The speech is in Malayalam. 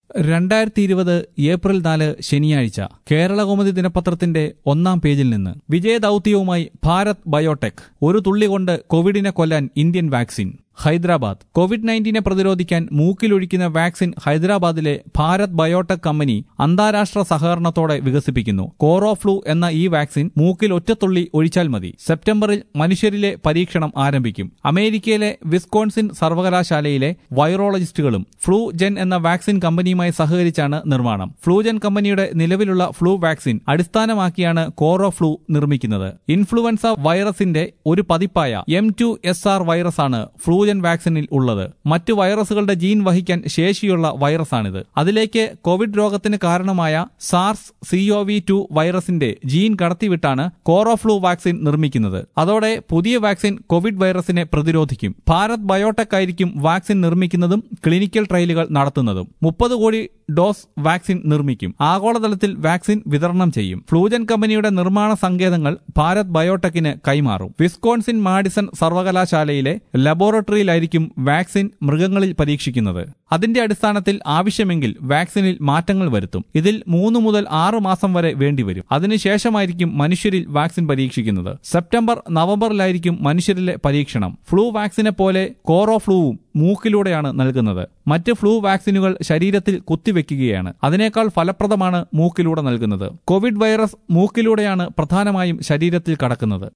രണ്ടായിരത്തി ഇരുപത് ഏപ്രിൽ നാല് ശനിയാഴ്ച കേരളകൗമുദി ദിനപത്രത്തിന്റെ ഒന്നാം പേജിൽ നിന്ന് വിജയദൌത്യവുമായി ഭാരത് ബയോടെക് ഒരു തുള്ളി കൊണ്ട് കോവിഡിനെ കൊല്ലാൻ ഇന്ത്യൻ വാക്സിൻ ഹൈദരാബാദ് കോവിഡ് നയൻറ്റീനെ പ്രതിരോധിക്കാൻ മൂക്കിലൊഴിക്കുന്ന വാക്സിൻ ഹൈദരാബാദിലെ ഭാരത് ബയോടെക് കമ്പനി അന്താരാഷ്ട്ര സഹകരണത്തോടെ വികസിപ്പിക്കുന്നു കോറോഫ്ലൂ എന്ന ഈ വാക്സിൻ മൂക്കിൽ ഒറ്റത്തുള്ളി ഒഴിച്ചാൽ മതി സെപ്റ്റംബറിൽ മനുഷ്യരിലെ പരീക്ഷണം ആരംഭിക്കും അമേരിക്കയിലെ വിസ്കോൺസിൻ സർവകലാശാലയിലെ വൈറോളജിസ്റ്റുകളും ഫ്ലൂ ജെൻ എന്ന വാക്സിൻ കമ്പനിയുമായി സഹകരിച്ചാണ് നിർമ്മാണം ഫ്ലൂജൻ കമ്പനിയുടെ നിലവിലുള്ള ഫ്ലൂ വാക്സിൻ അടിസ്ഥാനമാക്കിയാണ് കോറോഫ്ലൂ നിർമ്മിക്കുന്നത് ഇൻഫ്ലുവൻസ വൈറസിന്റെ ഒരു പതിപ്പായ എം ടു എസ് ആർ വൈറസാണ് ഫ്ലൂജൻ വാക്സിനിൽ ഉള്ളത് മറ്റു വൈറസുകളുടെ ജീൻ വഹിക്കാൻ ശേഷിയുള്ള വൈറസാണിത് അതിലേക്ക് കോവിഡ് രോഗത്തിന് കാരണമായ സാർസ് സിഒവി ടു വൈറസിന്റെ ജീൻ കടത്തിവിട്ടാണ് കോറോഫ്ലൂ വാക്സിൻ നിർമ്മിക്കുന്നത് അതോടെ പുതിയ വാക്സിൻ കോവിഡ് വൈറസിനെ പ്രതിരോധിക്കും ഭാരത് ബയോടെക് ആയിരിക്കും വാക്സിൻ നിർമ്മിക്കുന്നതും ക്ലിനിക്കൽ ട്രയലുകൾ നടത്തുന്നതും മുപ്പത് കോടി ഡോസ് വാക്സിൻ നിർമ്മിക്കും ആഗോളതലത്തിൽ വാക്സിൻ വിതരണം ചെയ്യും ഫ്ലൂജൻ കമ്പനിയുടെ നിർമ്മാണ സങ്കേതങ്ങൾ ഭാരത് ബയോടെക്കിന് കൈമാറും വിസ്കോൺസിൻ മാഡിസൺ സർവകലാശാലയിലെ ലബോറട്ടറിയിലായിരിക്കും വാക്സിൻ മൃഗങ്ങളിൽ പരീക്ഷിക്കുന്നത് അതിന്റെ അടിസ്ഥാനത്തിൽ ആവശ്യമെങ്കിൽ വാക്സിനിൽ മാറ്റങ്ങൾ വരുത്തും ഇതിൽ മൂന്ന് മുതൽ ആറ് മാസം വരെ വേണ്ടിവരും അതിനുശേഷമായിരിക്കും മനുഷ്യരിൽ വാക്സിൻ പരീക്ഷിക്കുന്നത് സെപ്റ്റംബർ നവംബറിലായിരിക്കും മനുഷ്യരിലെ പരീക്ഷണം ഫ്ലൂ വാക്സിനെ പോലെ കോറോ ഫ്ലൂവും മൂക്കിലൂടെയാണ് നൽകുന്നത് മറ്റ് ഫ്ലൂ വാക്സിനുകൾ ശരീരത്തിൽ കുത്തിവെക്കുകയാണ് അതിനേക്കാൾ ഫലപ്രദമാണ് മൂക്കിലൂടെ നൽകുന്നത് കോവിഡ് വൈറസ് മൂക്കിലൂടെയാണ് പ്രധാനമായും ശരീരത്തിൽ കടക്കുന്നത്